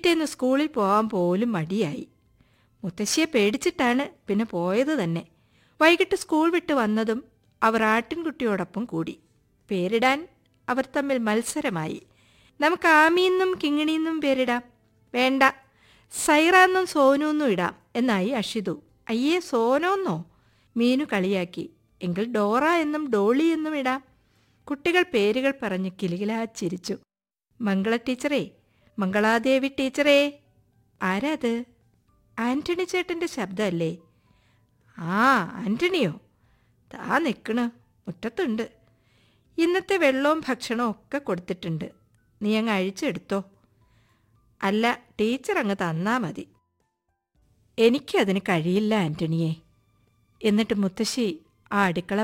പിറ്റേന്ന് സ്കൂളിൽ പോകാൻ പോലും മടിയായി മുത്തശ്ശിയെ പേടിച്ചിട്ടാണ് പിന്നെ പോയത് തന്നെ വൈകിട്ട് സ്കൂൾ വിട്ട് വന്നതും അവർ ആട്ടിൻകുട്ടിയോടൊപ്പം കൂടി പേരിടാൻ അവർ തമ്മിൽ മത്സരമായി നമുക്ക് ആമിയെന്നും കിങ്ങിണിയെന്നും പേരിടാം വേണ്ട സൈറാന്നും സോനുവെന്നും ഇടാം എന്നായി അഷിതു അയ്യേ സോനോന്നോ മീനു കളിയാക്കി എങ്കിൽ ഡോറ എന്നും ഡോളി എന്നും ഇടാം കുട്ടികൾ പേരുകൾ പറഞ്ഞ് കിലുകിലാ ചിരിച്ചു മംഗള ടീച്ചറേ മംഗളാദേവി ടീച്ചറേ ആരാ അത് ആന്റണി ചേട്ടൻ്റെ ശബ്ദമല്ലേ ആ ആന്റണിയോ താ നിൽക്കണ് മുറ്റത്തുണ്ട് ഇന്നത്തെ വെള്ളവും ഭക്ഷണവും ഒക്കെ കൊടുത്തിട്ടുണ്ട് നീ അങ്ങ് അഴിച്ചെടുത്തോ അല്ല ടീച്ചർ അങ്ങ് തന്നാ മതി എനിക്കതിന് കഴിയില്ല ആന്റണിയെ എന്നിട്ട് മുത്തശ്ശി ആ അടുക്കള